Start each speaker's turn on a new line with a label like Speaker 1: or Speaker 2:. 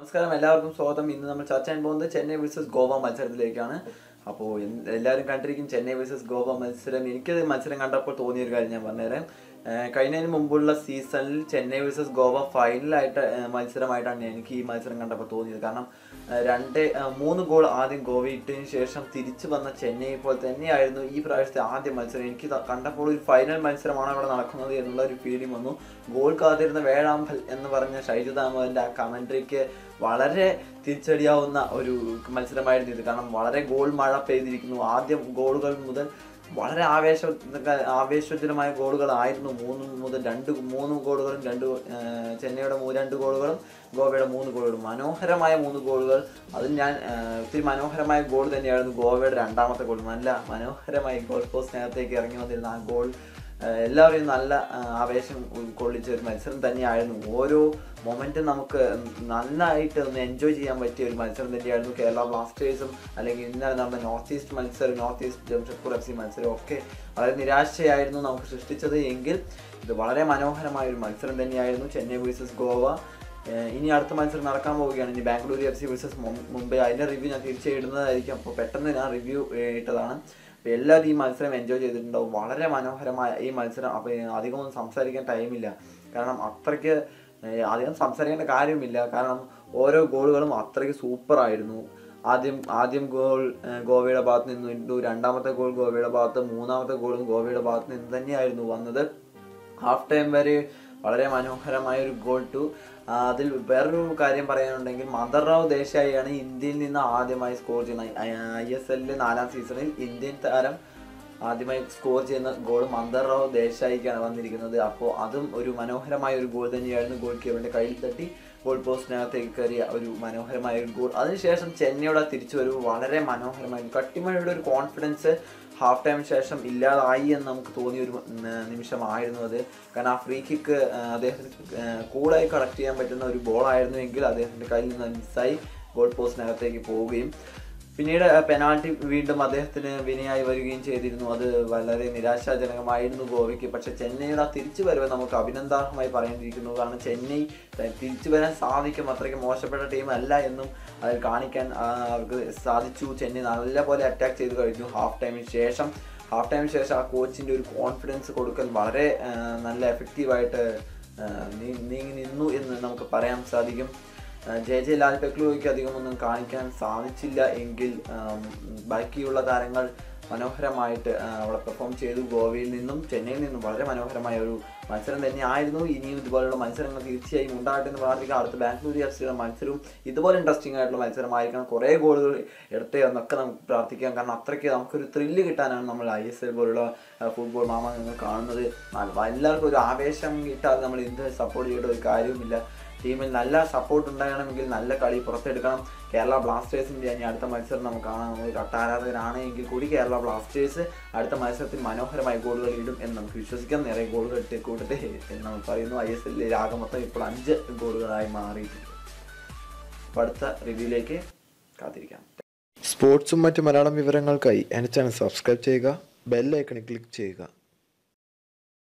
Speaker 1: നമസ്കാരം എല്ലാവർക്കും സ്വാഗതം ഇന്ന് നമ്മൾ ചർച്ച ചെയ്യാൻ പോകുന്നത് ചെന്നൈ വേഴ്സസ് ഗോവ മത്സരത്തിലേക്കാണ് അപ്പോൾ എല്ലാവരും കണ്ടിരിക്കും ചെന്നൈ വേഴ്സസ് ഗോവ മത്സരം എനിക്കത് മത്സരം കണ്ടപ്പോൾ തോന്നിയ ഒരു കാര്യം ഞാൻ പറഞ്ഞുതരാം ഏഹ് കഴിഞ്ഞതിന് മുമ്പുള്ള സീസണിൽ ചെന്നൈ വേഴ്സസ് ഗോവ ഫൈനലായിട്ട് ഏഹ് മത്സരമായിട്ടാണ് എനിക്ക് ഈ മത്സരം കണ്ടപ്പോൾ തോന്നിയത് കാരണം ഏഹ് രണ്ട് ഏഹ് മൂന്ന് ഗോൾ ആദ്യം ഗോവ ഇട്ടതിന് ശേഷം തിരിച്ചു വന്ന ചെന്നൈ പോലെ തന്നെയായിരുന്നു ഈ പ്രാവശ്യത്തെ ആദ്യ മത്സരം എനിക്ക് ത- കണ്ടപ്പോൾ ഒരു ഫൈനൽ മത്സരമാണ് അവിടെ നടക്കുന്നത് എന്നുള്ള ഒരു ഫീലിംഗ് വന്നു ഗോൾ കാത്തിരുന്ന വേഴാമ്പൽ എന്ന് പറഞ്ഞ ഷൈജു ദാമോദന്റെ ആ കമന്ററിക്ക് വളരെ തിരിച്ചടിയാവുന്ന ഒരു മത്സരമായിരുന്നു ഇത് കാരണം വളരെ ഗോൾ മഴ പെയ്തിരിക്കുന്നു ആദ്യം ഗോളുകൾ മുതൽ വളരെ ആവേശ ആവേശോജ്വലമായ ഗോളുകളായിരുന്നു മൂന്ന് മുതൽ രണ്ട് മൂന്ന് ഗോളുകളും രണ്ട് ഏഹ് ചെന്നൈയുടെ മൂ- രണ്ട് ഗോളുകളും ഗോവയുടെ മൂന്ന് ഗോളുകളും മനോഹരമായ മൂന്ന് ഗോളുകൾ അതിൽ ഞാൻ ഏഹ് ഒത്തിരി മനോഹരമായ ഗോൾ തന്നെയായിരുന്നു ഗോവയുടെ രണ്ടാമത്തെ ഗോൾ നല്ല മനോഹരമായി ഗോൾ പോസ്റ്റിനകത്തേക്ക് ഇറങ്ങി വന്നിരുന്ന ആ ഗോൾ ഏഹ് എല്ലാവരെയും നല്ല ഏഹ് ആവേശം കൊള്ളിച്ച ഒരു മത്സരം തന്നെയായിരുന്നു ഓരോ മൊമെന്റും നമുക്ക് നന്നായിട്ട് ഒന്ന് എൻജോയ് ചെയ്യാൻ പറ്റിയ ഒരു മത്സരം തന്നെയായിരുന്നു കേരള ബ്ലാസ്റ്റേഴ്സും അല്ലെങ്കിൽ ഇന്നലെ നടന്ന നോർത്ത് ഈസ്റ്റ് മത്സരം North East Jamshedpur F C മത്സരം ഒക്കെ വളരെ നിരാശയായിരുന്നു നമുക്ക് സൃഷ്ടിച്ചത് എങ്കിൽ ഇത് വളരെ മനോഹരമായ ഒരു മത്സരം തന്നെയായിരുന്നു ചെന്നൈ വേഴ്സസ് ഗോവ ഏഹ് ഇനി അടുത്ത മത്സരം നടക്കാൻ പോവുകയാണ് ഇനി Bangalore F C versus Mumbai അതിൻ്റെ റിവ്യൂ ഞാൻ തീർച്ചയായും ഇടുന്നതായിരിക്കും അപ്പോൾ പെട്ടെന്ന് ഞാൻ റിവ്യൂ ഇട്ടതാണ് അപ്പോൾ എല്ലാവരും ഈ മത്സരം എൻജോയ് ചെയ്തിട്ടുണ്ടാവും വളരെ മനോഹരമായ ഈ മത്സരം അപ്പോൾ അധികമൊന്നും സംസാരിക്കാൻ ടൈമില്ല കാരണം അത്രയ്ക്ക് ഏഹ് അധികം സംസാരിക്കേണ്ട കാര്യമില്ല കാരണം ഓരോ ഗോളുകളും അത്രയ്ക്ക് സൂപ്പറായിരുന്നു ആദ്യം ആദ്യം ഗോൾ ഏഹ് ഗോവയുടെ ഭാഗത്ത് നിന്ന് ഇട്ടു രണ്ടാമത്തെ ഗോൾ ഗോവയുടെ ഭാഗത്ത് മൂന്നാമത്തെ ഗോളും ഗോവയുടെ ഭാഗത്ത് നിന്ന് തന്നെയായിരുന്നു വന്നത് ഹാഫ് ടൈം വരെ വളരെ മനോഹരമായ ഒരു ഗോൾ ടു അതിൽ വേറൊരു കാര്യം പറയാനുണ്ടെങ്കിൽ മദർ റാവ് ദേശായിയാണ് ഇന്ത്യയിൽ നിന്ന് ആദ്യമായി സ്കോർ ചെയ്യുന്ന ഐ എസ് എല്ലിലെ നാലാം സീസണിൽ ഇന്ത്യൻ താരം ആദ്യമായി സ്കോർ ചെയ്യുന്ന ഗോൾ മന്ദർ റാവ് ദേശായിക്കാണ് വന്നിരിക്കുന്നത് അപ്പോൾ അതും ഒരു മനോഹരമായ ഒരു ഗോൾ തന്നെയായിരുന്നു ഗോൾ കീപ്പറിന്റെ കയ്യിൽ തട്ടി ഗോൾ പോസ്റ്റിനകത്തേക്ക് കയറിയ ഒരു മനോഹരമായ ഒരു ഗോൾ അതിനുശേഷം ചെന്നൈയുടെ തിരിച്ചു വരവ് വളരെ മനോഹരമായിരുന്നു കട്ടിമഴയുടെ ഒരു കോൺഫിഡൻസ് ഹാഫ് ടൈം ശേഷം ഇല്ലാതായി എന്ന് നമുക്ക് തോന്നിയ ഒരു ന- നിമിഷമായിരുന്നു അത് കാരണം ആ ഫ്രീ കിക്ക് അദ്ദേഹത്തിന് കൂളായി കളക്ട് ചെയ്യാൻ പറ്റുന്ന ഒരു ബോളായിരുന്നു എങ്കിൽ അദ്ദേഹത്തിന്റെ കയ്യിൽ നിന്ന് മിസ്സായി ഗോൾ പോസ്റ്റിനകത്തേക്ക് പോവുകയും പിന്നീട് പെനാൾട്ടി വീണ്ടും അദ്ദേഹത്തിന് വിനയായി വരികയും ചെയ്തിരുന്നു അത് വളരെ നിരാശാജനകമായിരുന്നു ഗോവയ്ക്ക് പക്ഷെ ചെന്നൈയുടെ ആ തിരിച്ചു വരവ് നമുക്ക് അഭിനന്ദാർഹമായി പറയേണ്ടിയിരിക്കുന്നു കാരണം ചെന്നൈ ത- തിരിച്ചു വരാൻ സാധിക്കും അത്രയ്ക്ക് മോശപ്പെട്ട ടീം അല്ല എന്നും അതിൽ കാണിക്കാൻ ആ, അവർക്ക് സാധിച്ചു ചെന്നൈ നല്ലപോലെ അറ്റാക്ക് ചെയ്ത് കഴിഞ്ഞു ഹാഫ് ടൈമിന് ശേഷം ഹാഫ് ടൈമിന് ശേഷം ആ കോച്ചിൻ്റെ ഒരു കോൺഫിഡൻസ് കൊടുക്കൽ വളരെ ആ, നല്ല എഫക്റ്റീവായിട്ട് നീങ്ങി നിന്നു എന്ന് നമുക്ക് പറയാൻ സാധിക്കും ജെ ജെ ലാൽ പെക്ലുവയ്ക്ക് അധികമൊന്നും കാണിക്കാൻ സാധിച്ചില്ല എങ്കിൽ ആം, ബാക്കിയുള്ള താരങ്ങൾ മനോഹരമായിട്ട് ആ, അവിടെ പെർഫോം ചെയ്തു ഗോവയിൽ നിന്നും ചെന്നൈയിൽ നിന്നും വളരെ മനോഹരമായ ഒരു മത്സരം തന്നെയായിരുന്നു ഇനിയും ഇതുപോലുള്ള മത്സരങ്ങൾ തീർച്ചയായും ഉണ്ടാകട്ടെ എന്ന് പ്രാർത്ഥിക്കാം അടുത്ത ബാംഗ്ലൂർ എഫ് സിയുടെ മത്സരവും ഇതുപോലെ ഇൻട്രസ്റ്റിംഗ് ആയിട്ടുള്ള മത്സരമായിരിക്കണം കുറേ ഗോളുകൾ എടുത്തേ എന്നൊക്കെ നമുക്ക് പ്രാർത്ഥിക്കാം കാരണം അത്രയ്ക്ക് നമുക്കൊരു ത്രില്ല് കിട്ടാനാണ് നമ്മൾ ഐ എസ് എൽ പോലുള്ള ഫുട്ബോൾ മാമാങ്ങൾ കാണുന്നത് ആ, എല്ലാവർക്കും ഒരു ആവേശം കിട്ടാതെ നമ്മൾ എന്ത് സപ്പോർട്ട് ചെയ്യേണ്ട ഒരു കാര്യവുമില്ല ടീമിൽ നല്ല സപ്പോർട്ട് ഉണ്ടാകണമെങ്കിൽ നല്ല കളി പുറത്തെടുക്കണം കേരള ബ്ലാസ്റ്റേഴ്സിൻ്റെ ഇനി അടുത്ത മത്സരം നമുക്ക് കാണാം നമ്മൾ കട്ടാരാധകരാണ് എങ്കിൽ കൂടി കേരള ബ്ലാസ്റ്റേഴ്സ് അടുത്ത മത്സരത്തിൽ മനോഹരമായ ഗോളുകൾ ഇടും എന്ന് നമുക്ക് വിശ്വസിക്കാം നിറയെ ഗോളുകൾ ഇട്ട് കൂട്ടട്ടെ എന്ന് നമ്മൾ പറയുന്നു ഐ എസ് എല്ലിൽ ആകെ മൊത്തം ഇപ്പോൾ അഞ്ച് ഗോളുകളായി മാറിയിട്ടുണ്ട് അപ്പോൾ അടുത്ത റിവ്യൂയിലേക്ക് കാത്തിരിക്കാം
Speaker 2: സ്പോർട്സും മറ്റ് മലയാളം വിവരങ്ങൾക്കായി എൻ്റെ ചാനൽ സബ്സ്ക്രൈബ് ചെയ്യുക ബെല്ലൈക്കണിൽ ക്ലിക്ക് ചെയ്യുക